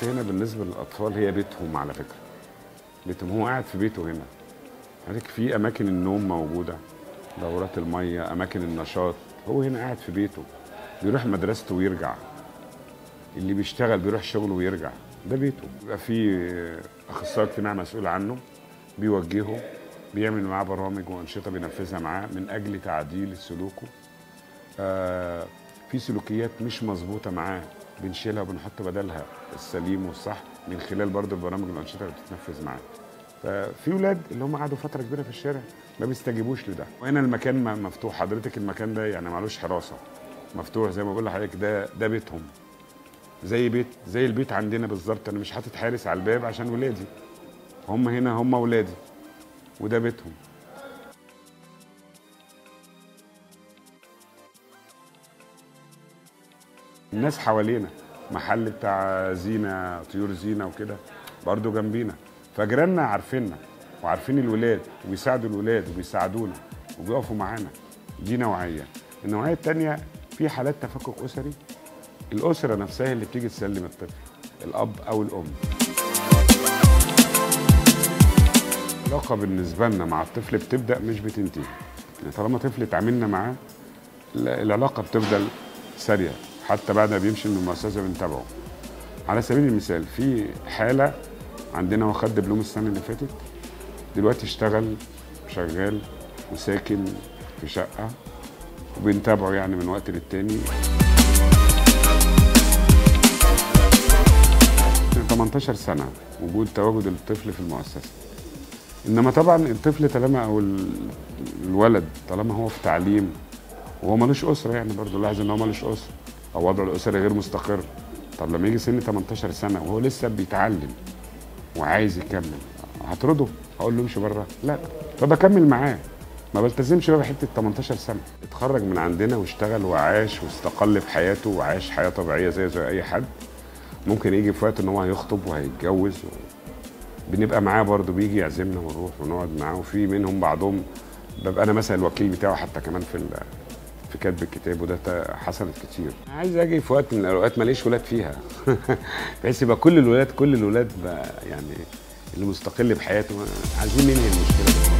هنا بالنسبه للاطفال هي بيتهم على فكره بيتهم هو قاعد في بيته هنا عندك في اماكن النوم موجوده دورات الميه اماكن النشاط هو هنا قاعد في بيته بيروح مدرسته ويرجع اللي بيشتغل بيروح شغله ويرجع ده بيته بيبقى في اخصائي اجتماعي مسؤول عنه بيوجهه بيعمل معاه برامج وانشطه بينفذها معاه من اجل تعديل سلوكه آه في سلوكيات مش مظبوطه معاه بنشيلها وبنحط بدلها السليم والصح من خلال برضه البرامج والانشطه اللي بتتنفذ معاه ففي ولاد اللي هم قعدوا فتره كبيره في الشارع ما بيستجيبوش لده وهنا المكان م- مفتوح حضرتك المكان ده يعني معلوش حراسه مفتوح زي ما بقول لحضرتك ده ده بيتهم زي بيت زي البيت عندنا بالظبط انا مش حاطط حارس على الباب عشان ولادي هم هنا هم ولادي وده بيتهم الناس حوالينا محل بتاع زينه طيور زينه وكده برضه جنبينا فجيراننا عارفيننا وعارفين الولاد وبيساعدوا الولاد وبيساعدونا وبيقفوا معانا دي نوعيه النوعيه الثانيه في حالات تفكك اسري الاسره نفسها اللي بتيجي تسلم الطفل الاب او الام العلاقه بالنسبه لنا مع الطفل بتبدا مش بتنتهي يعني طالما طفل اتعاملنا معاه لا- العلاقه بتفضل ساريه حتى بعد ما بيمشي من المؤسسه بنتابعه على سبيل المثال في حاله عندنا واخد دبلوم السنه اللي فاتت دلوقتي اشتغل شغال وساكن في شقه وبنتابعه يعني من وقت للتاني 18 سنه وجود تواجد الطفل في المؤسسه انما طبعا الطفل طالما او ال- الولد طالما هو في تعليم وهو ملوش اسره يعني برضه لاحظ ان هو ملوش اسره او وضعه الاسري غير مستقر طب لما يجي سن 18 سنه وهو لسه بيتعلم وعايز يكمل هطرده اقول له امشي بره لا فبكمل معاه ما بلتزمش بقى بحته 18 سنه اتخرج من عندنا واشتغل وعاش واستقل في حياته وعاش حياه طبيعيه زي زي اي حد ممكن يجي في وقت ان هو هيخطب وهيتجوز و... بنبقى معاه برضه بيجي يعزمنا ونروح ونقعد معاه وفي منهم بعضهم ببقى انا مثلا الوكيل بتاعه حتى كمان في ال- في كتب الكتاب وده تا- حصلت كتير عايز اجي في وقت من الاوقات ماليش ولاد فيها بحيث يبقى كل الولاد كل الولاد بقى يعني اللي مستقل بحياته عايزين ننهي المشكله دي